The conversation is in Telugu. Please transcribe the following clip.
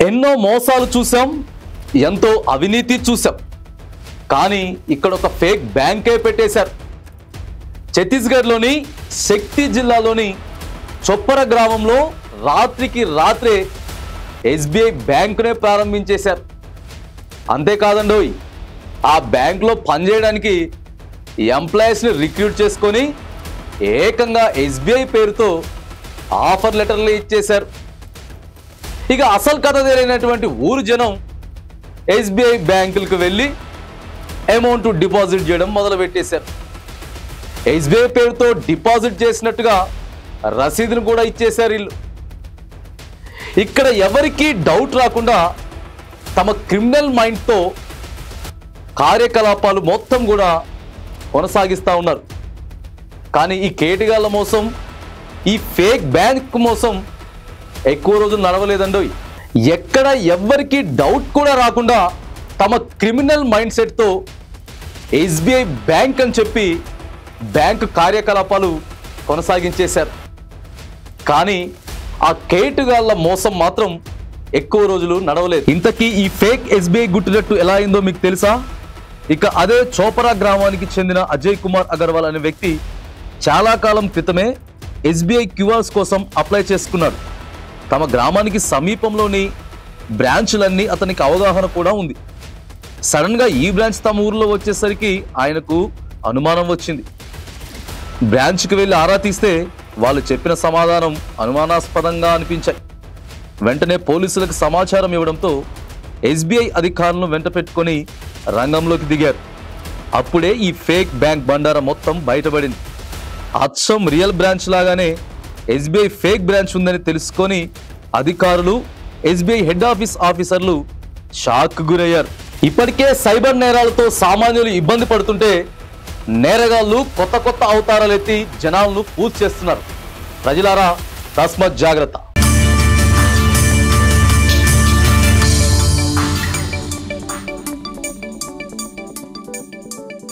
ఎన్నో మోసాలు చూసాం ఎంతో అవినీతి చూసాం కానీ ఇక్కడ ఒక ఫేక్ బ్యాంకే పెట్టేశారు ఛత్తీస్గఢ్లోని శక్తి జిల్లాలోని చొప్పర గ్రామంలో రాత్రికి రాత్రే ఎస్బీఐ బ్యాంకునే ప్రారంభించేశారు అంతేకాదండోయ్ ఆ బ్యాంకులో పనిచేయడానికి ఎంప్లాయీస్ని రిక్రూట్ చేసుకొని ఏకంగా ఎస్బీఐ పేరుతో ఆఫర్ లెటర్లు ఇచ్చేశారు ఇక అసలు కథ తెలియనటువంటి ఊరు జనం ఎస్బీఐ బ్యాంకులకు వెళ్ళి అమౌంట్ డిపాజిట్ చేయడం మొదలు పెట్టేశారు ఎస్బీఐ పేరుతో డిపాజిట్ చేసినట్టుగా రసీదును కూడా ఇచ్చేశారు వీళ్ళు ఇక్కడ ఎవరికీ డౌట్ రాకుండా తమ క్రిమినల్ మైండ్తో కార్యకలాపాలు మొత్తం కూడా కొనసాగిస్తూ ఉన్నారు కానీ ఈ కేటిగాళ్ళ మోసం ఈ ఫేక్ బ్యాంక్ మోసం ఎక్కువ రోజులు నడవలేదండోయ్ ఎక్కడ ఎవ్వరికి డౌట్ కూడా రాకుండా తమ క్రిమినల్ మైండ్ సెట్తో ఎస్బీఐ బ్యాంక్ అని చెప్పి బ్యాంకు కార్యకలాపాలు కొనసాగించేశారు కానీ ఆ కేటుగాళ్ళ మోసం మాత్రం ఎక్కువ రోజులు నడవలేదు ఇంతకీ ఈ ఫేక్ ఎస్బీఐ గుట్టినట్టు ఎలా అయిందో మీకు తెలుసా ఇక అదే చోపరా గ్రామానికి చెందిన అజయ్ కుమార్ అగర్వాల్ అనే వ్యక్తి చాలా కాలం క్రితమే ఎస్బీఐ క్యూఆర్స్ కోసం అప్లై చేసుకున్నాడు తమ గ్రామానికి సమీపంలోని బ్రాంచులన్నీ అతనికి అవగాహన కూడా ఉంది సడన్ గా ఈ బ్రాంచ్ తమ ఊర్లో వచ్చేసరికి ఆయనకు అనుమానం వచ్చింది బ్రాంచ్కి వెళ్ళి ఆరా తీస్తే వాళ్ళు చెప్పిన సమాధానం అనుమానాస్పదంగా అనిపించాయి వెంటనే పోలీసులకు సమాచారం ఇవ్వడంతో ఎస్బీఐ అధికారులను వెంట పెట్టుకొని రంగంలోకి దిగారు అప్పుడే ఈ ఫేక్ బ్యాంక్ బండారా మొత్తం బయటపడింది అచ్చం రియల్ బ్రాంచ్ లాగానే ఎస్బీఐ ఫేక్ బ్రాంచ్ ఉందని తెలుసుకొని అధికారులు ఎస్బీఐ హెడ్ ఆఫీస్ ఆఫీసర్లు షాక్ గురయ్యారు ఇప్పటికే సైబర్ నేరాలతో సామాన్యులు ఇబ్బంది పడుతుంటే నేరగాళ్ళు కొత్త కొత్త అవతారాలు ఎత్తి జనాలను పూజ చేస్తున్నారు ప్రజలారా తస్మత్ జాగ్రత్త